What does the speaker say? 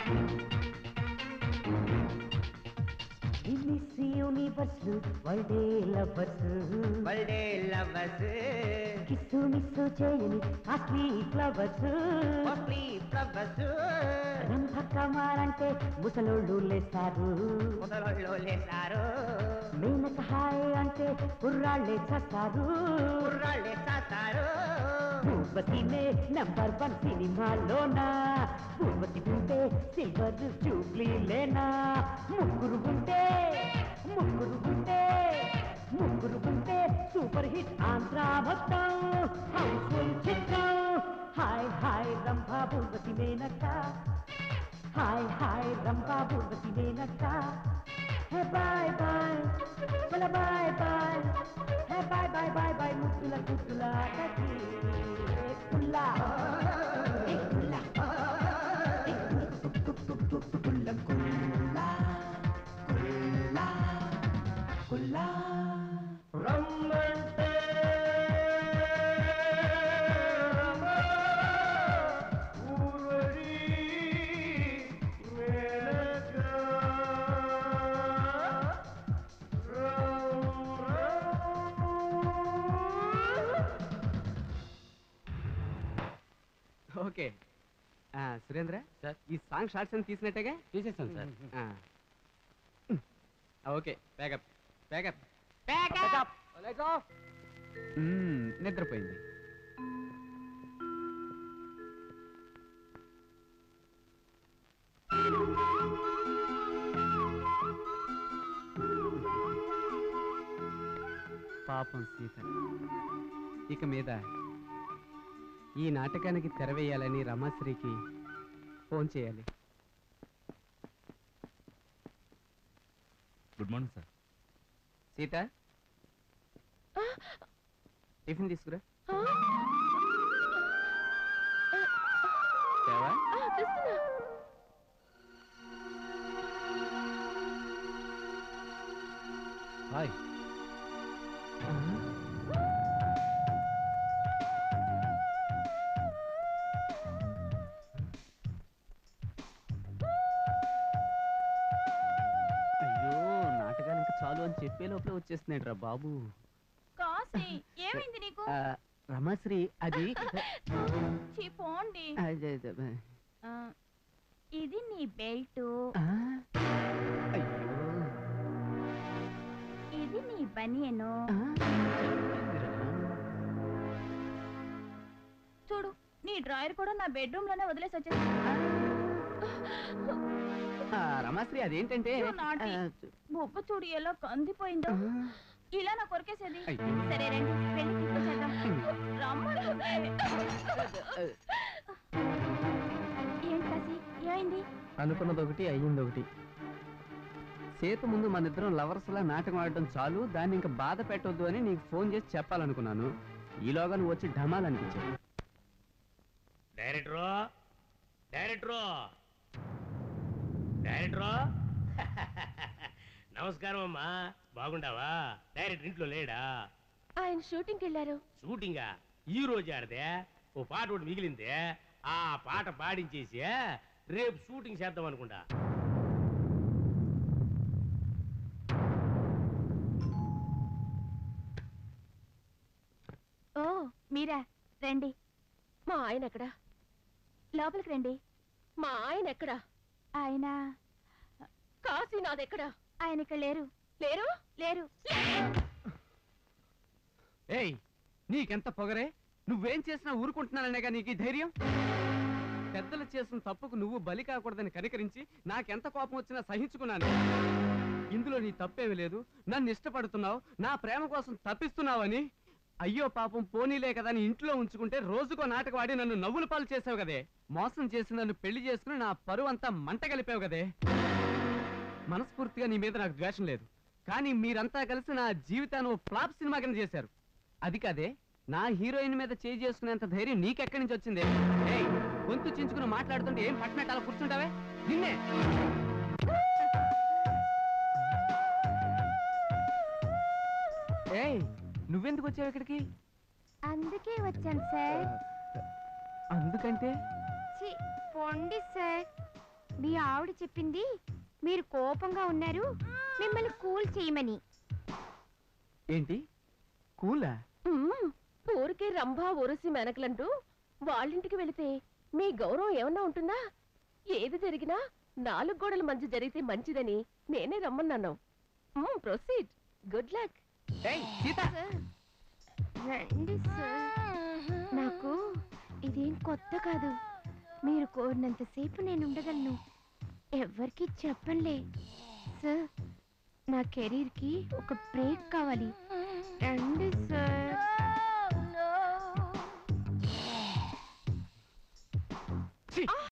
Miss Universe వరల్డే lovers వల్డే lovers kiss miss చేయని కాస్ట్లీ ఫ్లవర్స్ కాస్ట్లీ ఫ్లవర్స్ రంభకమారంటే ముసలోళ్ళు లేస్తారు ముసలోళ్ళు లేస్తారు మేనక హాయ్ అంటే కుర్రాళ్ళే చేస్తారు కుర్రాళ్ళే చేస్తారు పూర్వతినే నంబర్ వన్ సినిమాలోనా పూర్వతి ఉంటే సిల్వర్ జూబ్లీ లేనా ముగ్గురు ఉంటే ముగ్గురు ఉంటే ముగ్గురు ఉంటే సూపర్ హిట్ ఆంధ్ర మొత్తం హౌస్ఫుల్ చిత్రం హాయ్ హాయ్ రంభా పూర్వతి మేనక్క హాయ్ హాయ్ రంభా పూర్వతి మేనక్క హే బాయ్ బాయ్ చల bye bye hey bye bye bye bye ముద్దుల గుద్దుల ఆటకి పుల్లా ఏ పుల్లా ఏ పుల్ల కుల్లా కుల్లా కుల్లా రమ్మంటే ఊరడి మేనక ఓకే ఆ, సురేంద్ర సార్ ఈ సాంగ్ షార్ట్స్ అని తీసినట్టేగా తీసేస్తాను సార్ ఆ. ఆ, ఓకే ప్యాకప్ ప్యాకప్ నిద్రపోయింది పాపం సీత ఇక మీద ఈ నాటకానికి తెరవేయాలని రమాశ్రీకి ఫోన్ చేయాలి good morning sir Sita tiffin తీసుకురా తేవా? హాయ్ అయ్యో నాటకాలు ఇంకా చాలు అని చెప్పే లోపల వచ్చేస్తున్నాడు రా బాబు కాసి ఏమైంది నీకు ఆ, రమాశ్రీ అది చీ పోండి అది- అది- ఆ, ఇది నీ బెల్ట్ ఆ? అయ్యో ఇది నీ బనియను ఆ? ఏందిరా? చూడు నీ డ్రాయర్ కూడా నా బెడ్రూమ్ లోనే వదిలేసి వచ్చేసి ఆ, రమాశ్రీ అదేంటంటే You naughty. ఆ, బొబ్బ చూడు ఎలా కందిపోయిందో ఆ, ఇలా నా కొరికేసేది అయ్యో. సరే రండి వెళ్ళి తీసుకొచ్చేద్దాం రమ్మను ఏంటి కాసి ఏమైంది అనుకున్నది ఒకటి అయ్యింది ఒకటి సీత ముందు మన ఇద్దరం లవర్స్ లా నాటకం ఆడటం చాలు దాన్ని ఇంకా బాధ పెట్టొద్దు అని నీకు ఫోన్ చేసి చెప్పాలనుకున్నాను ఈలోగా నువ్వు వచ్చి ఢమాల్ అనిపించావు డైరెక్టరు డైరెక్టరు డైరెక్టరు నమస్కారం అమ్మా బాగుండావా డైరెక్టర్ ఇంట్లో లేడా ఆయన షూటింగ్కి వెళ్ళారు షూటింగా ఈ రోజు ఆడదే ఓ పాట ఒకటి మిగిలిందే ఆ పాట పాడించేసి రేపు షూటింగ్ చేద్దాం అనుకుంటా ఓ మీరా రండి మా ఆయన ఎక్కడా లోపలికి రండి మా ఆయన ఎక్కడా ఆయన కాశీనాథ్ ఎక్కడా ఆయన ఇక్కడ లేరు లేరు లేరు ఏయ్ నీకెంత పొగరే నువ్వేం చేసినా ఊరుకుంటున్నాననేగా నీకు ఈ ధైర్యం పెద్దలు చేసిన తప్పుకు నువ్వు బలి కాకూడదని కనికరించి నాకెంత కోపం వచ్చినా సహించుకున్నాను ఇందులో నీ తప్పేమీ లేదు నన్ను ఇష్టపడుతున్నావు నా ప్రేమ కోసం తప్పిస్తున్నావని అయ్యో పాపం పోనీలే కదా అని ఇంట్లో ఉంచుకుంటే రోజుకో నాటకం ఆడి నన్ను నవ్వుల పాలు చేసావు కదే మోసం చేసి నన్ను పెళ్లి చేసుకుని నా పరువు అంతా మంట కలిపావు కదే మనస్ఫూర్తిగా నీ మీద నాకు ద్వేషం లేదు కానీ మీరంతా కలిసి నా జీవితాన్ని ఓ ఫ్లాప్ సినిమా కింద చేశారు అది కాదే నా హీరోయిన్ మీద చేయి చేసుకునేంత ధైర్యం నీకెక్కడి నుంచి వచ్చింది ఏయ్ గొంతు చించుకుని మాట్లాడుతుంటే ఏం పట్టినట్టు అలా కూర్చుంటావే నిన్నే ఏయ్ నువ్వెందుకు వచ్చావు ఇక్కడికి అందుకే వచ్చాను సార్ అందుకంటే చి పొండి సార్ మీ ఆవిడ చెప్పింది మీరు కోపంగా ఉన్నారు మిమ్మల్ని కూల్ చేయమని ఏంటి కూలా మ్మ్. ఊరికే రంభా ఊరసి మెనకలంటూ వాళ్ళింటికి వెళితే మీ గౌరవం ఏమన్నా ఉంటుందా ఏది జరిగినా నాలుగు గోడల మధ్య జరిగితే మంచిదని నేనే రమ్మన్నాను ప్రొసీడ్ గుడ్ లక్ ఏయ్, సీత రండి సార్ నాకు ఇదేం కొత్త కాదు మీరు కోరినంతసేపు నేను ఉండగలను ఎవ్వరికి చెప్పనులే సార్ నా కెరీర్కి ఒక బ్రేక్ కావాలి రండి సార్ ఛీ,